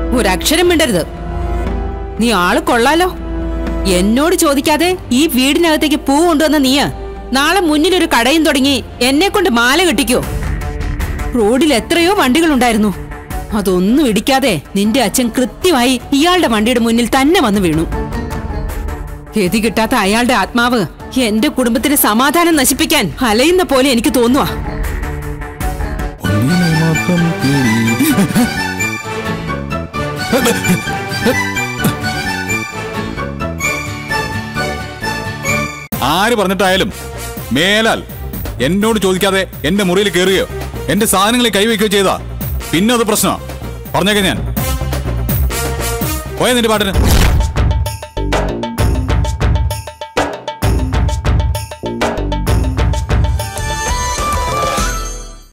ഒരക്ഷരം മിണ്ടരുത് നീ ആള് കൊള്ളാലോ എന്നോട് ചോദിക്കാതെ ഈ വീടിനകത്തേക്ക് പൂ കൊണ്ടുവന്ന നീയാ നാളെ മുന്നിലൊരു കടയും തുടങ്ങി എന്നെ കൊണ്ട് മാല കെട്ടിക്കോ റോഡിൽ എത്രയോ വണ്ടികളുണ്ടായിരുന്നു അതൊന്നും ഇടിക്കാതെ നിന്റെ അച്ഛൻ കൃത്യമായി ഇയാളുടെ വണ്ടിയുടെ മുന്നിൽ തന്നെ വന്ന് വീണു ഗതി കിട്ടാത്ത അയാളുടെ ആത്മാവ് എന്റെ കുടുംബത്തിന് സമാധാനം നശിപ്പിക്കാൻ അലയുന്ന പോലെ എനിക്ക് തോന്നുവാ ഒന്നിനെ മാത്രം തേടി ആര് പറഞ്ഞിട്ടായാലും മേലാൽ എന്നോട് ചോദിക്കാതെ എന്റെ മുറിയിൽ കയറുകയോ എന്റെ സാധനങ്ങളിൽ കൈവയ്ക്കുകയോ ചെയ്താ പിന്നെ അത് പ്രശ്നമാ പറഞ്ഞേക്കാം ഞാൻ പോയ നിന്റെ പാട്ടിന്